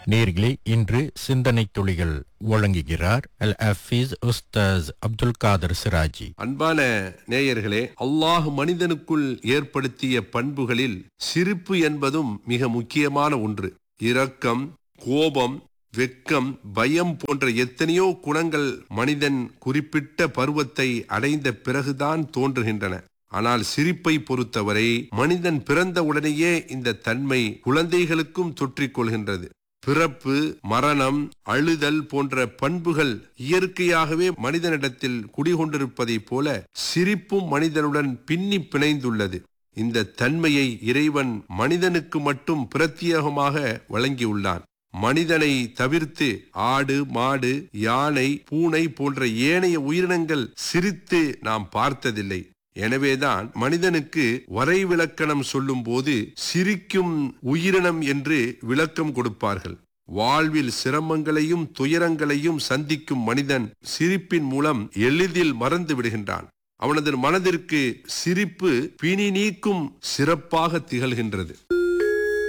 நேர்களே இன்று சிந்தனை துளிகள் வழங்குகிறார் அல் அஃபீஸ் உஸ்தாஸ் அப்துல் காதர் சிராஜி அன்பான நேயர்களே அல்லாஹ் மனிதனுக்குள் ஏற்படுத்திய பண்புகளில் சிரிப்பு என்பதும் மிக முக்கியமான ஒன்று இரக்கம் கோபம் வெக்கம் பயம் போன்ற எத்தனையோ குணங்கள் மனிதன் குறிப்பிட்ட பருவத்தை அடைந்த பிறகுதான் தோன்றுகின்றன ஆனால் சிரிப்பை பொறுத்தவரை மனிதன் பிறந்த உடனேயே இந்த தன்மை குழந்தைகளுக்கும் தொற்றிக் கொள்கின்றது பிறப்பு மரணம் அழுதல் போன்ற பண்புகள் இயற்கையாகவே மனிதனிடத்தில் குடிகொண்டிருப்பதைப் போல சிரிப்பும் மனிதனுடன் பின்னி பிணைந்துள்ளது இந்த தன்மையை இறைவன் மனிதனுக்கு மட்டும் பிரத்யேகமாக வழங்கியுள்ளான் மனிதனை தவிர்த்து ஆடு மாடு யானை பூனை போன்ற ஏனைய உயிரினங்கள் சிரித்து நாம் பார்த்ததில்லை எனவேதான் மனிதனுக்கு வரைவிலக்கணம் சொல்லும்போது சிரிக்கும் உயிரினம் என்று விளக்கம் கொடுப்பார்கள் வாழ்வில் சிரமங்களையும் துயரங்களையும் சந்திக்கும் மனிதன் சிரிப்பின் மூலம் எளிதில் மறந்து விடுகின்றான் அவனது மனதிற்கு சிரிப்பு பிணி நீக்கும் சிறப்பாக திகழ்கின்றது